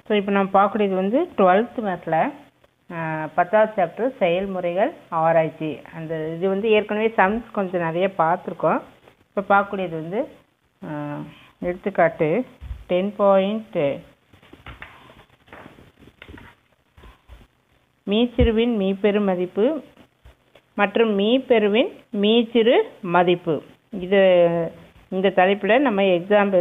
so இப்போ நம்ம பார்க்கக்கூடியது வந்து டுவெல்த் மேத்தில் பத்தாவது சாப்டர் செயல்முறைகள் ஆராய்ச்சி அந்த இது வந்து ஏற்கனவே சம்ஸ் கொஞ்சம் நிறைய பார்த்துருக்கோம் இப்போ பார்க்கக்கூடியது வந்து ஆஹ், எடுத்துக்காட்டு டென் பாயிண்ட் மீச்சிறுவின் மீப்பெரு மதிப்பு மற்றும் மீப்பெருவின் மீச்சிறு மதிப்பு இது இந்த தலைப்பில் நம்ம example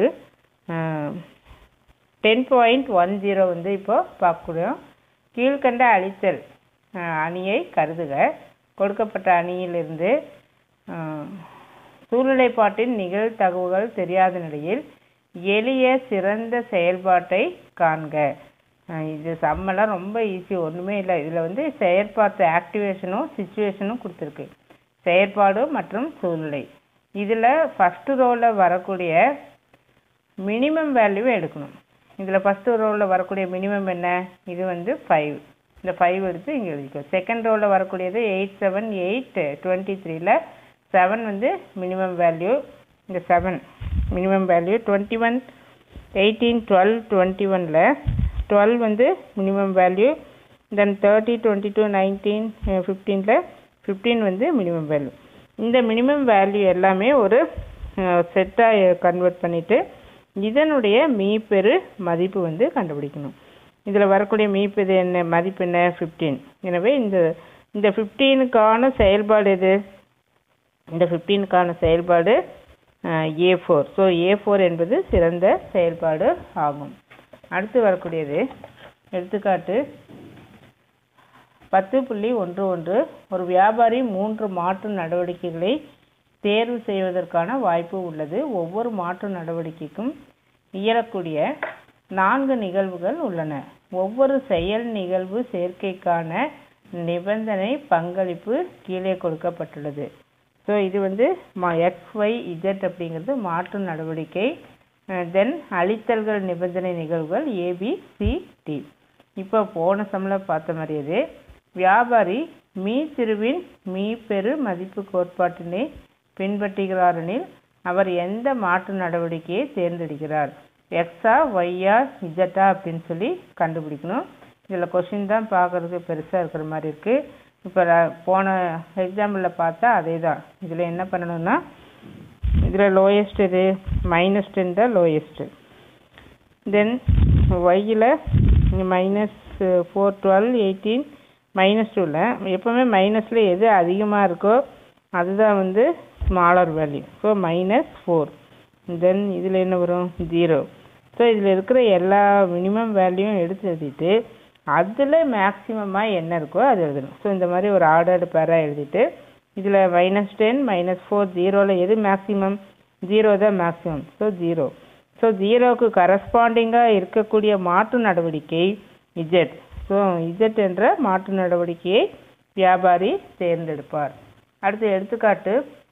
ten point one zero வந்து இப்போ பார்க்கணும் கீழ்கண்ட அழித்தல் அஹ், அணியை கருதுக கொடுக்கப்பட்ட அணியிலிருந்து அஹ், சூழ்நிலைப்பாட்டின் நிகழ்தகவுகள் தெரியாத நிலையில் எளிய சிறந்த செயல்பாட்டை காண்க அஹ், இது சம்மெல்லாம் ரொம்ப ஈஸி ஒன்றுமே இல்லை இதில் வந்து செயற்பாட்டு ஆக்டிவேஷனும் சுச்சுவேஷனும் கொடுத்துருக்கு செயற்பாடு மற்றும் சூழ்நிலை இதில் ஃபஸ்ட்டு ரோவில் வரக்கூடிய மினிமம் வேல்யூவை எடுக்கணும் இதில் ஃபஸ்ட்டு ரோவில் வரக்கூடிய மினிமம் என்ன இது வந்து ஃபைவ் இந்த ஃபைவ் எடுத்து இங்கே எழுதிக்கோ செகண்ட் ரோவில் வரக்கூடியது எயிட் செவன் எயிட் டுவெண்ட்டி த்ரீல செவன் வந்து மினிமம் வேல்யூ இந்த seven minimum value twenty one eighteen twelve twenty ஒனில் டுவெல் வந்து minimum value then thirty twenty two nineteen ஃபிஃப்டீனில் ஃபிஃப்டீன் வந்து மினிமம் வேல்யூ இந்த மினிமம் வேல்யூ எல்லாமே ஒரு செட்டாக கன்வெர்ட் பண்ணிவிட்டு இதனுடைய மீப்பெரு மதிப்பு வந்து கண்டுபிடிக்கணும் இதில் வரக்கூடிய மீப்பெரு என்ன மதிப்பு என்ன ஃபிஃப்டீன் எனவே இந்த இந்த ஃபிஃப்டீனுக்கான செயல்பாடு எது இந்த ஃபிஃப்டீனுக்கான செயல்பாடு A four so A four என்பது சிறந்த செயல்பாடு ஆகும் அடுத்து வரக்கூடியது எடுத்துக்காட்டு பத்து புள்ளி ஒன்று ஒன்று ஒரு வியாபாரி மூன்று மாற்று நடவடிக்கைகளை தேர்வு செய்வதற்கான வாய்ப்பு உள்ளது ஒவ்வொரு மாற்று நடவடிக்கைக்கும் இயலக்கூடிய நான்கு நிகழ்வுகள் உள்ளன ஒவ்வொரு செயல் நிகழ்வு சேர்க்கைக்கான நிபந்தனை பங்களிப்பு கீழே கொடுக்கப்பட்டுள்ளது ஸோ இது வந்து மா எக்ஸ் ஒய் இஜெட் அப்படிங்கிறது மாற்று நடவடிக்கை தென் அழித்தல்கள் நிபந்தனை நிகழ்வுகள் ஏபி சி டி இப்போ போன சம்மில் பார்த்த மாதிரியே வியாபாரி மீ திருவின் மீ பெரு மதிப்பு கோட்பாட்டினை பின்பற்றுகிறாரெனில் அவர் எந்த மாற்று நடவடிக்கையை தேர்ந்தெடுக்கிறார் எக்ஸா ஒய்யா இஜட்டா அப்படின்னு சொல்லி கண்டுபிடிக்கணும் இதில் கொஷின் தான் பார்க்குறதுக்கு பெருசாக இருக்கிற மாதிரி இருக்குது இப்போ போன எக்ஸாம்பிளில் பார்த்தா அதே தான் இதில் என்ன பண்ணணும்னா இதில் லோயஸ்ட் இது மைனஸ் டென் தான் லோயஸ்ட்டு தென் ஒய்யில் minus four twelve eighteen minus டூவில் எப்போவுமே மைனஸில் எது அதிகமாக இருக்கோ அதுதான் வந்து smaller value so minus four then இதில் என்ன வரும் ஜீரோ ஸோ இதில் இருக்கிற எல்லா மினிமம் வேல்யூவும் எடுத்து எழுதிட்டு அதில் மேக்ஸிமமாக என்ன இருக்கோ அது எழுதணும் ஸோ இந்த மாதிரி ஒரு ஆர்டர்டு பேராக எழுதிட்டு இதில் மைனஸ் டென் மைனஸ் ஃபோர் ஜீரோவில் எது மேக்ஸிமம் ஜீரோ தான் மேக்ஸிமம் ஸோ ஜீரோ ஸோ ஜீரோவுக்கு கரஸ்பாண்டிங்காக இருக்கக்கூடிய மாற்று நடவடிக்கை இஜெட் ஸோ இஜெட் என்ற மாற்று நடவடிக்கையை வியாபாரி தேர்ந்தெடுப்பார் அடுத்து எடுத்துக்காட்டு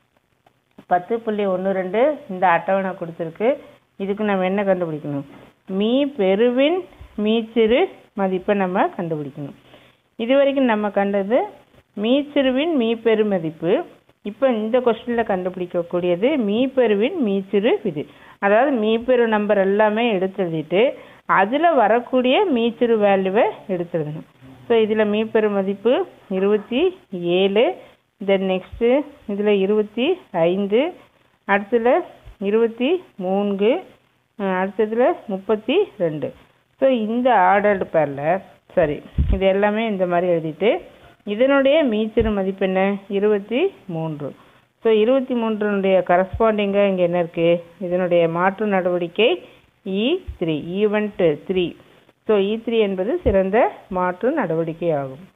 பத்து புள்ளி ஒன்று ரெண்டு இந்த அட்டவணை கொடுத்துருக்கு இதுக்கு நம்ம என்ன கண்டுபிடிக்கணும் மீ பெருவின் மீச்சிறு மதிப்பை நம்ம கண்டுபிடிக்கணும் இது வரைக்கும் நம்ம கண்டது மீச்சிறுவின் மீ பெரு மதிப்பு இப்போ இந்த கொஸ்டினில் கண்டுபிடிக்கக்கூடியது மீ பெருவின் மீச்சிறு விதி அதாவது மீ பெரு நம்பர் எல்லாமே எடுத்து எழுதிட்டு அதில் வரக்கூடிய மீச்சிறு வேல்யூவை எடுத்து எழுதணும் ஸோ இதில் மீ பெரு மதிப்பு இருபத்தி ஏழு தென் நெக்ஸ்ட்டு இதில் இருபத்தி ஐந்து அடுத்ததில் இருபத்தி மூன்று அஹ் அடுத்ததில் முப்பத்தி ரெண்டு ஸோ இந்த ஆர்டர்டு பேரில் சரி இது எல்லாமே இந்த மாதிரி எழுதிட்டு இதனுடைய மீச்சிறு மதிப்பு என்ன இருபத்தி மூன்று ஸோ இருபத்தி மூன்றுனுடைய கரஸ்பாண்டிங்காக இங்கே என்ன இருக்குது இதனுடைய மாற்று நடவடிக்கை E three event three so E three என்பது சிறந்த மாற்று நடவடிக்கை ஆகும்